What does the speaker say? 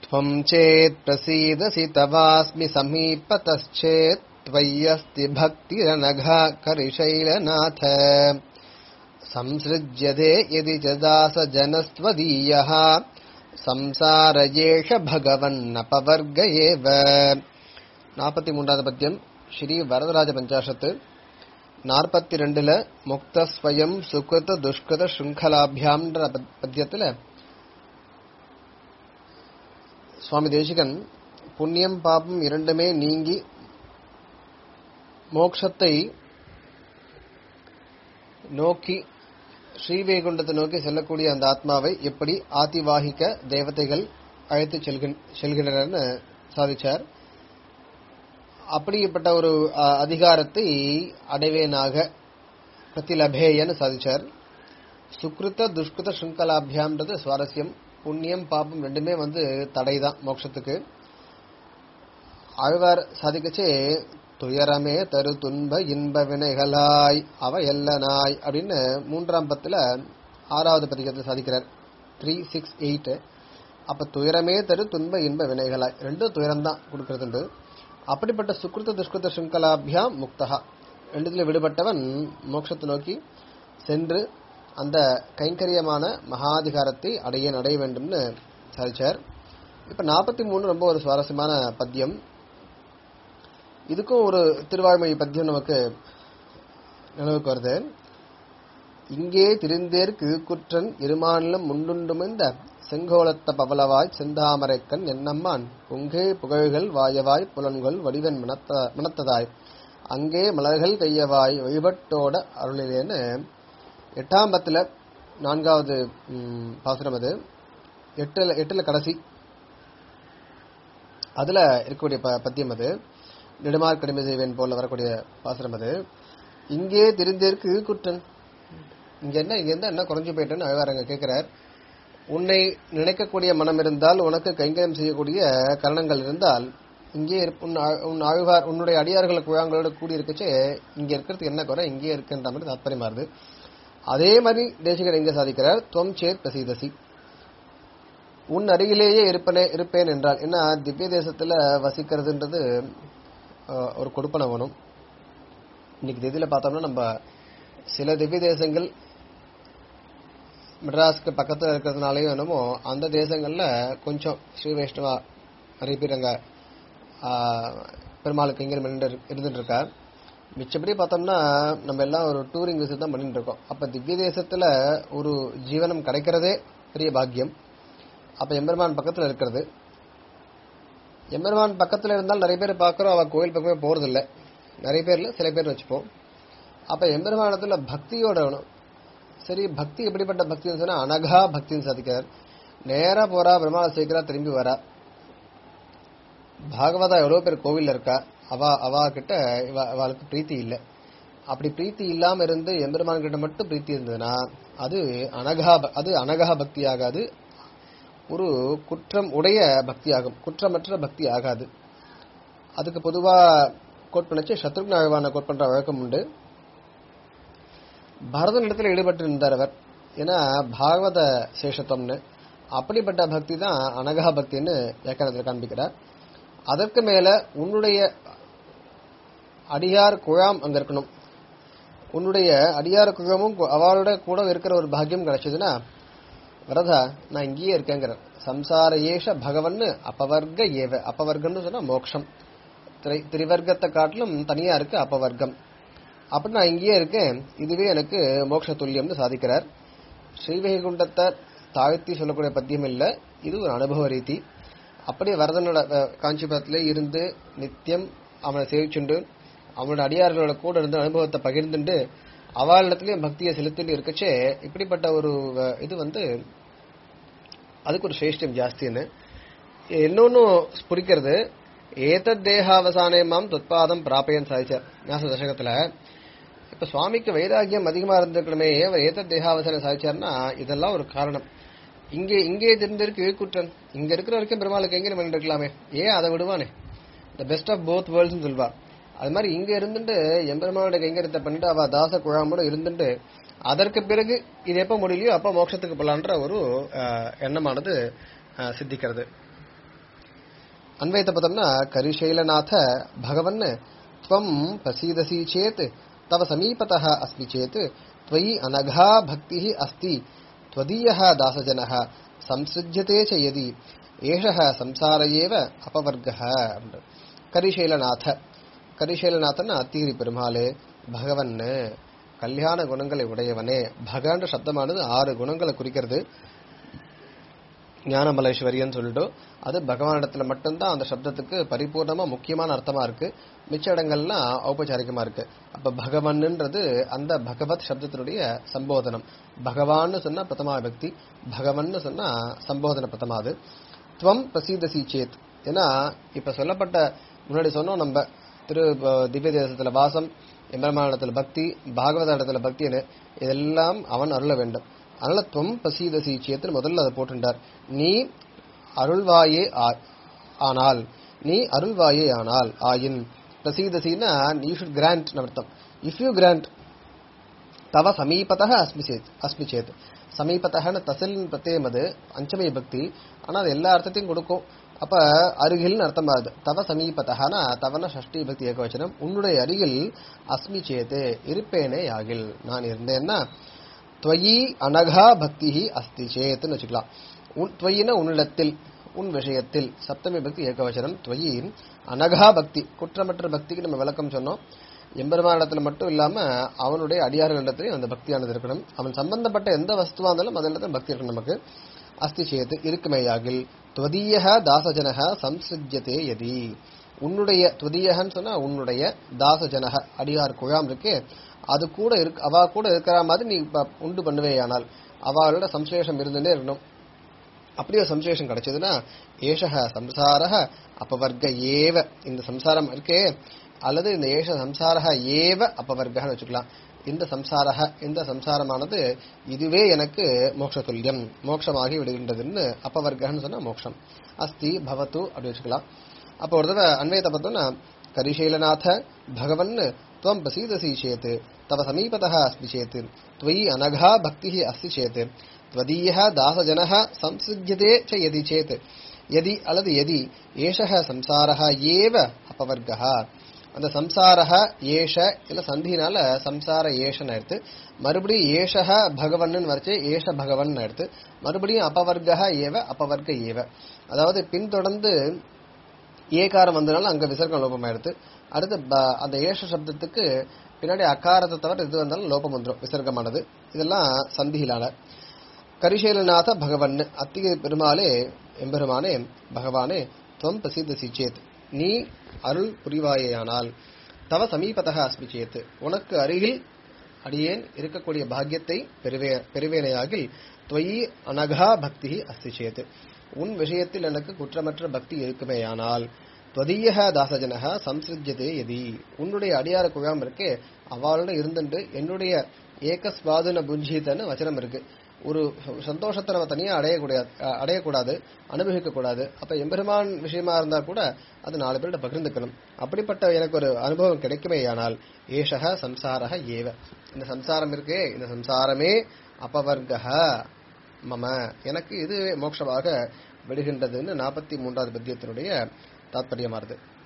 त्वम् चेत् प्रसीदसि तवास्मि समीपतश्चेत् त्वय्यस्ति भक्तिरनघा करिशैलनाथ संसृज्यते यदि च दासजनस्त्वदीयः संसार एष भगवन्नपवर्ग एव நாற்பத்தி மூன்றாவது பத்தியம் ஸ்ரீ வரதராஜ பஞ்சாஷத்து நாற்பத்தி ரெண்டுல முக்தஸ்வயம் சுகிருத துஷ்கிருத ஸ்ருங்கலாபியாம்ன்ற பத்- பத்தியத்துல சுவாமி தேசிகன் புண்ணியம் பாபம் இரண்டுமே நீங்கி மோக்ஷத்தை நோக்கி ஸ்ரீவைகுண்டத்தை நோக்கி செல்லக்கூடிய அந்த ஆத்மாவை எப்படி ஆதிவாகிக்க தேவதைகள் அழைத்து செல்கின் செல்கின்றனர்னு சாதிச்சார் அப்படிப்பட்ட ஒரு அஹ், அதிகாரத்தை அடைவேனாக பிரதிலபேயன்னு சாதிச்சார் சுக்ருத துஷ்கிருத ஸ்ருங்கலாபியாம்ன்றது சுவாரஸ்யம் புண்ணியம் பாபம் ரெண்டுமே வந்து தடைதான் மோட்சத்துக்கு ஆழ்வார் சாதிக்கச்சே துயரமே தரு துன்ப இன்ப வினைகளாய் அவ எல்லனாய் அப்படின்னு மூன்றாம் பத்துல ஆறாவது பதிகத்தை சாதிக்கிறார் த்ரீ சிக்ஸ் எயிட் அப்ப துயரமே தரு துன்ப இன்ப வினைகளாய் ரெண்டும் துயரம் தான் கொடுக்கறது அப்படிப்பட்ட சுக்ருத துஷ்கிருத ஸ்ருங்கலாபியாம் முக்தகா ரெண்டுத்துல விடுபட்டவன் மோட்சத்தை நோக்கி சென்று அந்த கைங்கரியமான மகாதிகாரத்தை அடைய அடைய வேண்டும்னு சாதிச்சார் இப்ப நாற்பத்தி மூணு ரொம்ப ஒரு சுவாரஸ்யமான பத்தியம் இதுக்கும் ஒரு திருவாய்மொழி பத்தியம் நமக்கு நினைவுக்கு வருது இங்கே திரிந்தேற்கு குற்றன் இருமாநிலம் முண்டுண்டுமிழ்ந்த செங்கோலத்த பவளவாய் செந்தாமரைக்கண் என்னம்மான் உங்கே புகழ்கள் வாயவாய் புலன்கள் வடிவன் மனத்த மனத்ததாய் அங்கே மலர்கள் கையவாய் வழிபட்டோட அருளிலேன்னு எட்டாம் பத்துல நான்காவது ம், பாசுரம் அது எட்டுல எட்டுல கடைசி அதுல இருக்கக்கூடிய ப- பத்தியம் அது நெடுமார் கடிமை செய்வேன் போல வரக்கூடிய பாசுரம் அது இங்கே தெரிந்திருக்கு குற்றன் இங்க என்ன இங்க இருந்தா என்ன குறைஞ்சு போயிட்டேன்னு அழகார் அங்க கேட்கிறார் உன்னை நினைக்கக்கூடிய மனம் இருந்தால் உனக்கு கைங்கரியம் செய்யக்கூடிய கரணங்கள் இருந்தால் இங்கே இருப்ப- உன் ஆழ்- உன் ஆழ்வார் உன்னுடைய அடியார்கள் குழாங்களோட கூடி இருக்கச்சே இங்க இருக்கிறதுக்கு என்ன குறை இங்கே இருக்குன்ற மாதிரி தாத்பரியமா இருக்கு அதே மாதிரி தேசிகர் எங்க சாதிக்கிறார் துவம் சேத் பிரசீதசி உன் அருகிலேயே இருப்பனே இருப்பேன் என்றால் என்ன திவ்ய தேசத்துல வசிக்கிறதுன்றது அஹ், ஒரு கொடுப்பனை வேணும் இன்னைக்கு திதியில பார்த்தோம்னா நம்ம சில திவ்ய தேசங்கள் மெட்ராஸ்க்கு பக்கத்துல இருக்கிறதுனாலயும் என்னமோ அந்த தேசங்கள்ல கொஞ்சம் ஸ்ரீ வைஷ்ணவா நிறைய பேர் அங்க ஆஹ், பெருமாளுக்கு இங்கே இருந்துட்டு இருக்கா மிச்சப்படி பார்த்தோம்னா நம்ம எல்லாம் ஒரு டூரிங் விசிட் தான் பண்ணிட்டு இருக்கோம் அப்ப திவ்ய தேசத்துல ஒரு ஜீவனம் கிடைக்கிறதே பெரிய பாக்கியம் அப்ப எம்பெருமான் பக்கத்துல இருக்கிறது எம்பெருமான் பக்கத்துல இருந்தால் நிறைய பேர் பார்க்கறோம் அவ கோயில் பக்கமே போறது இல்ல நிறைய பேர்ல சில பேர் வச்சுப்போம் அப்ப எம்பெருமானத்துல பக்தியோட வேணும் சரி பக்தி எப்படிப்பட்ட பக்தின்னு சொன்னா அனகா பக்தின்னு சாதிக்கிறார் நேரா போறா பெருமாளை சேர்க்கிறா திரும்பி வரா பாகவதா எவ்வளவு பேர் கோவில்ல இருக்கா அவ அவ கிட்ட இவ அவளுக்கு பிரீத்தி இல்ல அப்படி பிரீத்தி இல்லாம இருந்து எம்பெருமான் கிட்ட மட்டும் பிரீத்தி இருந்ததுன்னா அது அனகா ப- அது அனகா பக்தி ஆகாது ஒரு குற்றம் உடைய பக்தி ஆகும் குற்றமற்ற பக்தி ஆகாது அதுக்கு பொதுவா கோட் பண்ணச்சு சத்ருக்ன அழ்வான கோட் பண்ற வழக்கம் உண்டு பரதன் இடத்துல ஈடுபட்டு இருந்தார் அவர் ஏன்னா பாகவத சேஷத்துவம்னு அப்படிப்பட்ட பக்தி தான் அனகா பக்தின்னு வியாக்கியானத்தில் காண்பிக்கிறார் அதற்கு மேல உன்னுடைய அடியார் குழாம் அங்க இருக்கணும் உன்னுடைய அடியார் குழமும் கு- அவளோட கூட இருக்கிற ஒரு பாக்கியம் கிடைச்சதுன்னா வரதா நான் இங்கேயே இருக்கேங்கிற சம்சார ஏஷ பகவன்னு அப்பவர்க்க ஏவ அப்பவர்க்கம்னு சொன்னா மோக்ஷம் திரை- திரிவர்க்கத்தை காட்டிலும் தனியா இருக்கு அப்பவர்க்கம் அப்படி நான் இங்கேயே இருக்கேன் இதுவே எனக்கு மோட்ச துல்லியம்னு சாதிக்கிறார் ஸ்ரீவைகுண்டத்தை தாழ்த்தி சொல்லக்கூடிய பத்தியம் இல்ல இது ஒரு அனுபவ ரீதி அப்படியே வரதனோட அஹ், காஞ்சிபுரத்திலே இருந்து நித்தியம் அவனை சேவிச்சுண்டு அவனோட அடியார்களோட கூட இருந்து அனுபவத்தை பகிர்ந்துண்டு அவளிடத்திலயும் பக்தியை செலுத்திட்டு இருக்கச்சே இப்படிப்பட்ட ஒரு அஹ், இது வந்து அதுக்கு ஒரு சிரேஷ்டம் ஜாஸ்தின்னு இன்னொன்னு புரிக்கிறது ஏதத் தேகாவசானே மாம் தொத்பாதம் பிராபயன் சாதிச்சார் ஞாச தசகத்துல இப்ப சுவாமிக்கு வைராகியம் அதிகமா இருந்திருக்கணுமே அவர் ஏதத் தேகாவசானம் சாதிச்சார்னா இதெல்லாம் ஒரு காரணம் இங்கே இங்கே தெரிந்திருக்கு குற்றன் இங்க இருக்கிற வரைக்கும் பெருமாளுக்கு எங்க நம்ம இருக்கலாமே ஏன் அதை விடுவானே the best of both worlds சொல்வா அது மாதிரி இங்க இருந்துட்டு எம்பெருமானோட கைங்கரியத்தை பண்ணிட்டு அவ தாச குழாமோட இருந்துட்டு அதற்கு பிறகு இது எப்ப முடியலையோ அப்ப மோட்சத்துக்கு போலான்ற ஒரு அஹ், எண்ணமானது அஹ், சித்திக்கிறது அன்வயத்தை பார்த்தோம்னா கரிசைலநாத பகவன் துவம் பிரசீதசி சேத் தவ சமீபதः அஸ்மி சேத் त्वयि अनघा भक्तिः अस्ति त्वदीयः दासजनः संसृज्यते च यदि एषः संसार एव अपवर्गः கரிசைலநாத கரிசைலநாதன் அத்திகிரி பெருமாளே பகவன் கல்யாண குணங்களை உடையவனே பகன்ற சப்தமானது ஆறு குணங்களை குறிக்கிறது ஞானமலேஸ்வரியன்னு சொல்லிட்டு அது பகவானிடத்துல மட்டும்தான் அந்த சப்தத்துக்கு பரிபூர்ணமா முக்கியமான அர்த்தமா இருக்கு மிச்ச இடங்கள்லாம் ஔபச்சாரிகமா இருக்கு அப்ப பகவன்ன்றது அந்த பகவத் சப்தத்தினுடைய சம்போதனம் பகவான்னு சொன்னா பிரதமா பக்தி பகவன்னு சொன்னா சம்போதன பிரதமா அது துவம் பிரசீதசி சேத் ஏன்னா இப்ப சொல்லப்பட்ட முன்னாடி சொன்னோம் நம்ம திரு அஹ், திவ்ய தேசத்துல வாசம் எம்பெருமானிடத்துல பக்தி பாகவத இடத்துல பக்தின்னு இதெல்லாம் அவன் அருள வேண்டும் அதனால துவம் பிரசீதசி சேத்துன்னு முதல்ல அதை போட்டுட்டார் நீ அருள்வாயே ஆ- ஆனால் நீ அருள்வாயே ஆனால் ஆயின் பிரசீதசின்னா யூ ஷுட் கிராண்ட் அர்த்தம் இஃப் யூ கிராண்ட் தவ சமீபத்தக அஸ்மி சேத் அஸ்மி சேத் சமீபத்தகன்னு தசில் பிரத்யம் அது அஞ்சமய பக்தி ஆனா அது எல்லா அர்த்தத்தையும் கொடுக்கும் அப்ப அருகில்னு அர்த்தம் ஆகுது தவ சமீபத்தகனா தவன ஷஷ்டி பக்தி ஏகவச்சனம் உன்னுடைய அருகில் அஸ்மி சேத்து இருப்பேனே யாகில் நான் இருந்தேன்னா துவயி அனகா பக்தி அஸ்தி சேத்துன்னு வச்சுக்கலாம் உன் துவயின உன்னிடத்தில் உன் விஷயத்தில் சப்தமி பக்தி ஏகவசனம் துவயி அனகா பக்தி குற்றமற்ற பக்திக்கு நம்ம விளக்கம் சொன்னோம் எம்பெருமானிடத்துல மட்டும் இல்லாம அவனுடைய அடியார்களிடத்திலையும் அந்த பக்தியானது இருக்கணும் அவன் சம்பந்தப்பட்ட எந்த வஸ்துவா இருந்தாலும் அதில் பக்தி இருக்கணும் நமக்கு அஸ்தி சேத்து இருக்குமேயாகில் துவதீய தாசஜனக சம்சிருஜ்யதே யதி உன்னுடைய துவதீயகன்னு சொன்னா உன்னுடைய தாசஜனக அடியார் குழாம் இருக்கு அது கூட இருக்கு அவ கூட இருக்கிற மாதிரி நீ ப- உண்டு பண்ணுவேயானால் அவளோட சம்சேஷம் இருந்துட்டே இருக்கணும் அப்படி ஒரு சம்சேஷம் கிடைச்சதுன்னா ஏஷக சம்சாரக அப்பவர்க்க ஏவ இந்த சம்சாரம் இருக்கே அல்லது இந்த ஏஷ சம்சாரக ஏவ அப்பவர்க்கன்னு வச்சுக்கலாம் இந்த சம்சாரக இந்த சம்சாரமானது இதுவே எனக்கு மோட்ச துல்லியம் மோட்சமாகி விடுகின்றதுன்னு அப்பவர்க்கன்னு சொன்னா மோட்சம் அஸ்தி பவத்து அப்படி வச்சுக்கலாம் அப்போ ஒரு தடவை அன்வயத்தை பார்த்தோம்னா கரிசைலநாத பகவன் துவம் பிரசீதசி சேத் தவ சமீபதः அஸ்மி சேத் त्वयि अनघा भक्तिः अस्ति चेत् त्वदीयः दासजनः संसृज्यते च यदि चेत् यदि அல்லது यदि ஏஷः சம்சாரः ஏவ அபவர்கः அந்த சம்சாரः ஏஷ இல்ல சந்தினால சம்சார ஏஷன் எடுத்து மறுபடியும் ஏஷக பகவன்னு வரைச்சு ஏஷ பகவன் எடுத்து மறுபடியும் அபவர்கः ஏவ அபவர்க்க ஏவ அதாவது பின்தொடர்ந்து ஏகாரம் வந்தனால அங்க விசர்க்கம் லோபம் எடுத்து அடுத்து ப- அந்த ஏஷ சப்தத்துக்கு பின்னாடி அகாரத்தை தவிர இது வந்தாலும் லோபம் வந்துடும் விசர்க்கமானது இதெல்லாம் சந்தியிலான கரிசேலநாத பகவன் அத்திகை பெருமாளே எம்பெருமானே பகவானே துவம் பிரசித்த சேத் நீ அருள் புரிவாயேயானால் தவ சமீபதக அஸ்மி சேத் உனக்கு அருகில் அடியேன் இருக்கக்கூடிய பாக்கியத்தை பெறுவே பெறுவேனையாகில் துவயி அனகா பக்தி அஸ்தி சேத் உன் விஷயத்தில் எனக்கு குற்றமற்ற பக்தி இருக்குமேயானால் துவதீய தாசஜனக சம்சிருஜ்யதே எதி உன்னுடைய அடியார குழாம் இருக்கே அவளோட இருந்துட்டு என்னுடைய ஏகஸ்வாதுன புஞ்சிதன்னு வச்சனம் இருக்கு ஒரு சந்தோஷத்தை நம்ம தனியா அடையக்கூடாது அடையக்கூடாது அனுபவிக்க கூடாது அப்ப எம்பெருமான் விஷயமா இருந்தா கூட அது நாலு பேர்கிட்ட பகிர்ந்துக்கணும் அப்படிப்பட்ட எனக்கு ஒரு அனுபவம் கிடைக்குமேயானால் ஏஷக சம்சாரக ஏவ இந்த சம்சாரம் இருக்கே இந்த சம்சாரமே அபவர்கக மம எனக்கு இது மோட்சமாக விடுகின்றதுன்னு நாற்பத்தி மூன்றாவது பத்தியத்தினுடைய தாத்பரியமாறுது